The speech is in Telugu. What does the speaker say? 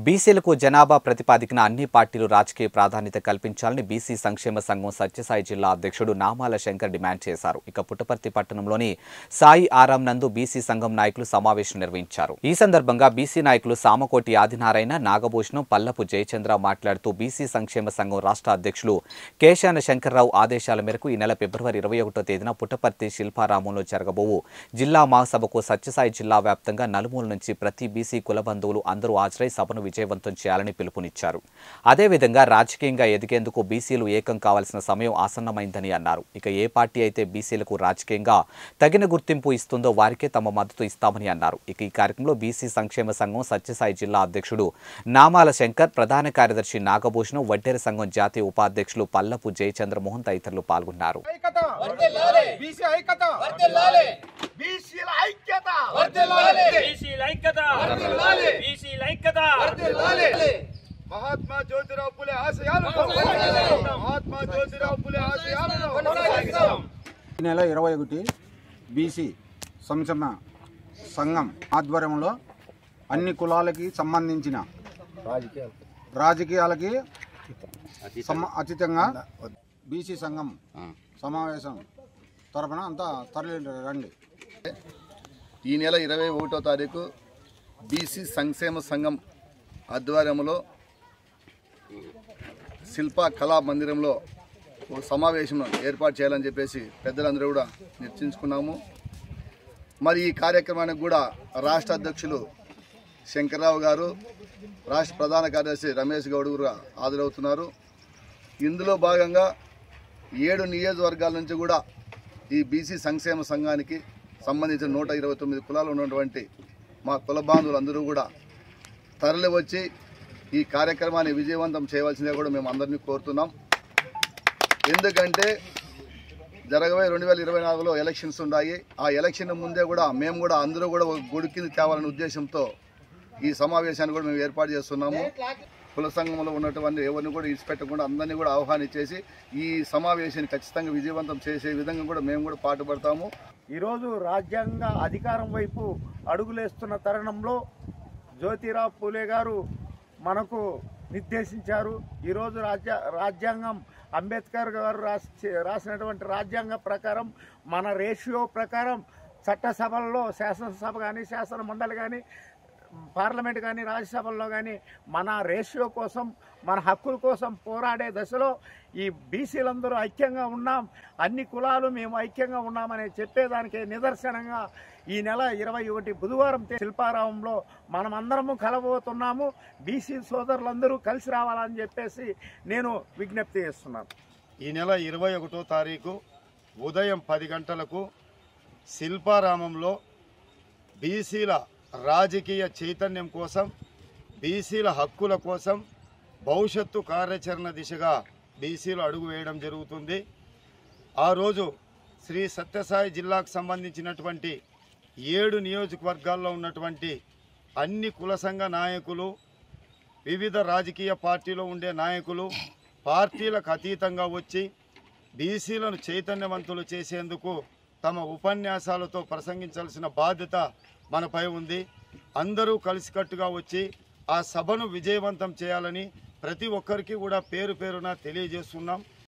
బీసీలకు జనాభా ప్రతిపాదికన అన్ని పార్టీలు రాజకీయ ప్రాధాన్యత కల్పించాలని బీసీ సంక్షేమ సంఘం సత్యసాయి జిల్లా అధ్యక్షుడు నామాల శంకర్ డిమాండ్ చేశారు ఇక పుట్టపర్తి పట్టణంలోని సాయి ఆరాం నందు బీసీ సంఘం నాయకులు సమావేశం నిర్వహించారు ఈ సందర్భంగా బీసీ నాయకులు సామకోటి ఆదినారాయణ నాగభూషణం పల్లపు జయచంద్ర మాట్లాడుతూ బీసీ సంక్షేమ సంఘం రాష్ట్ర అధ్యక్షులు కేశాన శంకర్రావు ఆదేశాల మేరకు ఈ నెల ఫిబ్రవరి ఇరవై ఒకటో తేదీన పుట్టపర్తి శిల్పారామంలో జరగబోవు జిల్లా మహాసభకు సత్యసాయి జిల్లా వ్యాప్తంగా నలుమూల నుంచి ప్రతి బీసీ కుల బంధువులు అందరూ హాజరై సభను విజయవంతం చేయాలని పిలుపునిచ్చారు అదేవిధంగా రాజకీయంగా ఎదిగేందుకు బీసీలు ఏకం కావాల్సిన సమయం ఆసన్నమైందని అన్నారు ఇక ఏ పార్టీ అయితే బీసీలకు రాజకీయంగా తగిన గుర్తింపు ఇస్తుందో వారికే తమ మద్దతు ఇస్తామని అన్నారు ఇక ఈ కార్యక్రమంలో బీసీ సంక్షేమ సంఘం సత్యసాయి జిల్లా అధ్యక్షుడు నామాల శంకర్ ప్రధాన కార్యదర్శి నాగభూషణం వడ్డేర సంఘం జాతీయ ఉపాధ్యక్షులు పల్లపు జయచంద్రమోహన్ తదితరులు పాల్గొన్నారు ఐక్యత బీసీ ఐక్యత బీసీల ఐక్యత బీసీల ఐక్యత బీసీల ఐక్యత మహాత్మా జ్యోతిరావు పులే ఆశయాలను మహాత్మా జ్యోతిరావు పులే ఆశయాలను ఈ నెల ఇరవై ఒకటి బీసీ సంక్షేమ సంఘం ఆధ్వర్యంలో అన్ని కులాలకి సంబంధించిన రాజకీయాలకి సమ- అతీతంగా బీసీ సంఘం సమావేశం తరపున అంతా తరలి రండి ఈ నెల ఇరవై ఒకటో తారీఖు బీసీ సంక్షేమ సంఘం ఆధ్వర్యంలో శిల్ప కళా మందిరంలో ఒక సమావేశం ఏర్పాటు చేయాలని చెప్పేసి పెద్దలందరూ కూడా నిశ్చయించుకున్నాము మరి ఈ కార్యక్రమానికి కూడా రాష్ట్ర అధ్యక్షులు శంకర్రావు గారు రాష్ట్ర ప్రధాన కార్యదర్శి రమేష్ గౌడ్ కూడా హాజరవుతున్నారు ఇందులో భాగంగా ఏడు నియోజకవర్గాల నుంచి కూడా ఈ బీసీ సంక్షేమ సంఘానికి సంబంధించిన నూట ఇరవై తొమ్మిది కులాలు ఉన్నటువంటి మా కుల బాంధవులందరూ కూడా తరలి వచ్చి ఈ కార్యక్రమాన్ని విజయవంతం చేయవలసిందిగా కూడా మేము అందరినీ కోరుతున్నాం ఎందుకంటే జరగబోయే రెండు వేల ఇరవై నాలుగులో ఎలక్షన్స్ ఉన్నాయి ఆ ఎలక్షన్ ముందే కూడా మేము కూడా అందరూ కూడా ఒక గుడి కింద తేవాలనే ఉద్దేశంతో ఈ సమావేశాన్ని కూడా మేము ఏర్పాటు చేస్తున్నాము కుల సంఘంలో ఉన్నటువంటి ఎవరిని కూడా ఇచ్చిపెట్టకుండా అందరినీ కూడా ఆహ్వానించేసి ఈ సమావేశాన్ని ఖచ్చితంగా విజయవంతం చేసే విధంగా కూడా మేము కూడా పాటుపడతాము ఈరోజు రాజ్యాంగ అధికారం వైపు అడుగులేస్తున్న తరుణంలో జ్యోతిరావు పూలే గారు మనకు నిర్దేశించారు ఈరోజు రాజ్య రాజ్యాంగం అంబేద్కర్ గారు రాసి రాసినటువంటి రాజ్యాంగ ప్రకారం మన రేషియో ప్రకారం చట్టసభల్లో శాసనసభ కానీ శాసన మండలి కానీ పార్లమెంట్ కానీ రాజ్యసభల్లో కానీ మన రేషియో కోసం మన హక్కుల కోసం పోరాడే దశలో ఈ బీసీలందరూ ఐక్యంగా ఉన్నాం అన్ని కులాలు మేము ఐక్యంగా ఉన్నామని చెప్పేదానికి నిదర్శనంగా ఈ నెల ఇరవై ఒకటి బుధవారం శిల్పారామంలో మనమందరము కలబోతున్నాము బీసీ సోదరులందరూ కలిసి రావాలని చెప్పేసి నేను విజ్ఞప్తి చేస్తున్నాను ఈ నెల ఇరవై ఒకటో తారీఖు ఉదయం పది గంటలకు శిల్పారామంలో బీసీల రాజకీయ చైతన్యం కోసం బీసీల హక్కుల కోసం భవిష్యత్తు కార్యాచరణ దిశగా బీసీలు అడుగు వేయడం జరుగుతుంది ఆ రోజు శ్రీ సత్యసాయి జిల్లాకు సంబంధించినటువంటి ఏడు నియోజకవర్గాల్లో ఉన్నటువంటి అన్ని కుల సంఘ నాయకులు వివిధ రాజకీయ పార్టీలో ఉండే నాయకులు పార్టీలకు అతీతంగా వచ్చి బీసీలను చైతన్యవంతులు చేసేందుకు తమ ఉపన్యాసాలతో ప్రసంగించాల్సిన బాధ్యత మనపై ఉంది అందరూ కలిసికట్టుగా వచ్చి ఆ సభను విజయవంతం చేయాలని ప్రతి ఒక్కరికి కూడా పేరు పేరున తెలియజేస్తున్నాం